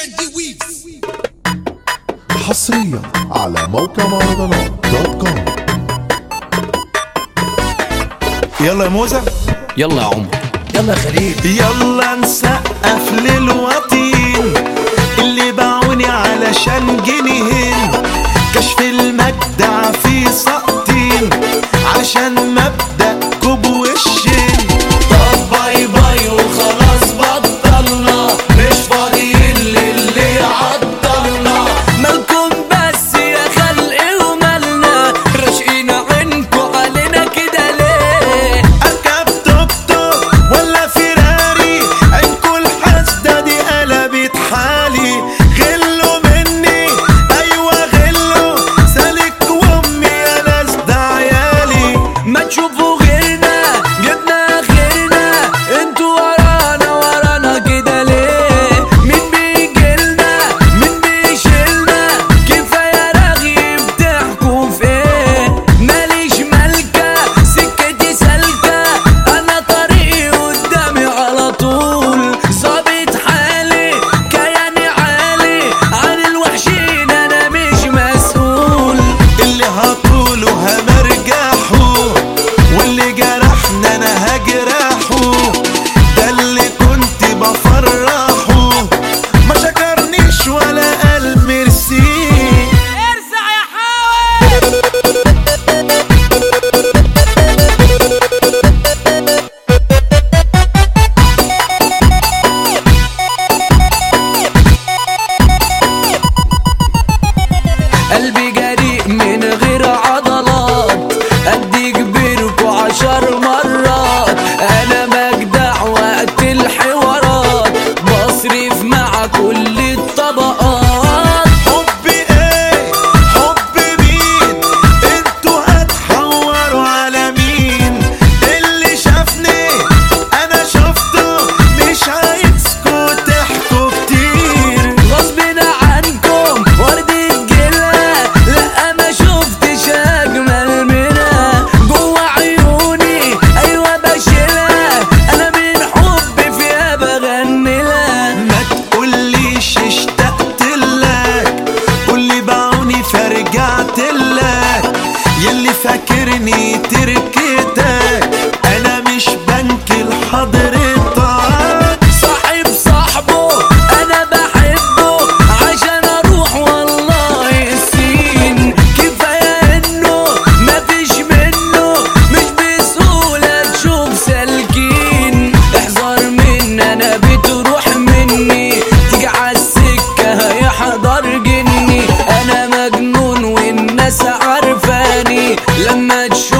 حصريا على موقع مهرجانات دوت كوم يلا يا موزة يلا يا عمر يلا يا خليل يلا نسقف للوطين اللي باعوني علشان جنيهين كشف المجدع في سقطين عشان مبدأ كوب وشين طب باي باي وخلاص بطلنا مش فاضيين للي عطلنا مالكم بس يا خلق ومالنا راشقين عينكوا علينا كده ليه اركب توك توك ولا فيراري عينكوا الحاسدة دي قلبت حالي غلوا مني ايوه غلوا سالك وامي يا ناس ده عيالي ما تشوفوا غيرنا جبنا خيرنا انتوا ورانا ورانا كده ليه مين بيجيلنا مين بيشيلنا كفايه رغي بتحكوا في ايه ماليش مالكه سكتي سالكه انا طريقي قدامي على طول ظابط حالي كياني عالي عن الوحشين انا مش مسؤول اللي هطوله همرجحه واللي جرحنا انا هجرحه ده اللي كنت بفرحه ما شكرنيش ولا قال ميرسي ارزع يا حاوي قلبي جريء من غير عضلات ادي كبيركوا عشر مرات انا مجدع وقت الحوارات بصرف مع كل الطبقات حب ايه حب مين انتوا هتحوروا على مين اللي شافني انا شفته مش عايزكوا تحكوا كتير غصب عنكم وردة جلة لا ما شفتش اجمل منها جوا عيوني ايوه بشيلها انا من حب فيها بغني لها ما تقوليش اشتقت لك قولي باعوني فرجعت لك يلي فاكرني تركتك انا مش بنك لحضرتك صاحب صاحبه انا بحبه عشان اروح والله السين كفايه انه مفيش منه مش بسهوله تشوف سالكين احذر من انا بتروح مني تيجي عالسكه هيحضر جني انا مجنون والناس عارفاني لما تشوف